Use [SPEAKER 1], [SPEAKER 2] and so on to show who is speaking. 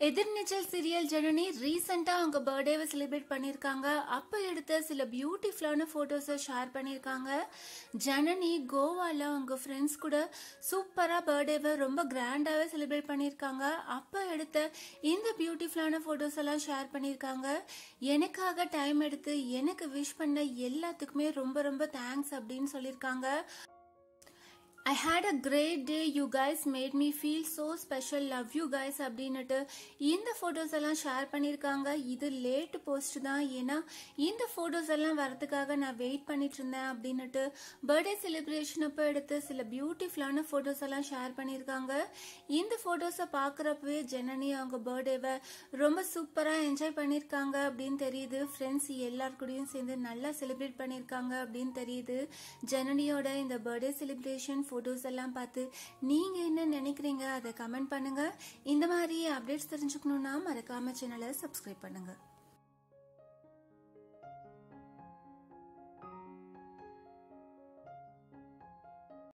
[SPEAKER 1] எதிர்நீச்சல் serial Janani ரீசெண்டா அவங்க பர்த்டேவை celebrate பண்ணிருக்காங்க அப்ப எடுத்த சில பியூட்டிஃபுல்லான போட்டோஸை ஷேர் பண்ணிருக்காங்க ஜனனி கோவால அவங்க ஃப்ரெண்ட்ஸ் கூட சூப்பரா பர்த்டேவை ரொம்ப கிராண்டாவே செலிப்ரேட் பண்ணிருக்காங்க அப்ப எடுத்த இந்த பியூட்டிஃபுல்லான போட்டோஸ் எல்லாம் ஷேர் பண்ணிருக்காங்க எனக்காக டைம் எடுத்து எனக்கு விஷ் பண்ண எல்லாத்துக்குமே ரொம்ப ரொம்ப தேங்க்ஸ் அப்படின்னு சொல்லியிருக்காங்க I had a great day you guys made me feel so special love you guys அப்படின்னுட்டு இந்த ஃபோட்டோஸ் எல்லாம் ஷேர் பண்ணியிருக்காங்க இது லேட் போஸ்ட் தான் ஏன்னா இந்த ஃபோட்டோஸ் எல்லாம் வரதுக்காக நான் வெயிட் பண்ணிட்டு இருந்தேன் அப்படின்னுட்டு பர்த்டே செலிப்ரேஷன் அப்போ எடுத்து சில பியூட்டிஃபுல்லான ஃபோட்டோஸ் எல்லாம் ஷேர் பண்ணியிருக்காங்க இந்த ஃபோட்டோஸை பார்க்குறப்பவே ஜனனி அவங்க பர்த்டேவை ரொம்ப சூப்பராக என்ஜாய் பண்ணியிருக்காங்க அப்படின்னு தெரியுது ஃப்ரெண்ட்ஸ் எல்லார் கூடயும் சேர்ந்து நல்லா செலிப்ரேட் பண்ணியிருக்காங்க அப்படின்னு தெரியுது ஜனனியோட இந்த பர்த்டே செலிப்ரேஷன் ஃபோட்டோஸ் எல்லாம் பார்த்து நீங்கள் என்ன நினைக்கிறீங்க அதை கமெண்ட் பண்ணுங்க இந்த மாதிரி அப்டேட்ஸ் தெரிஞ்சுக்கணுன்னா மறக்காம சேனலை சப்ஸ்கிரைப் பண்ணுங்க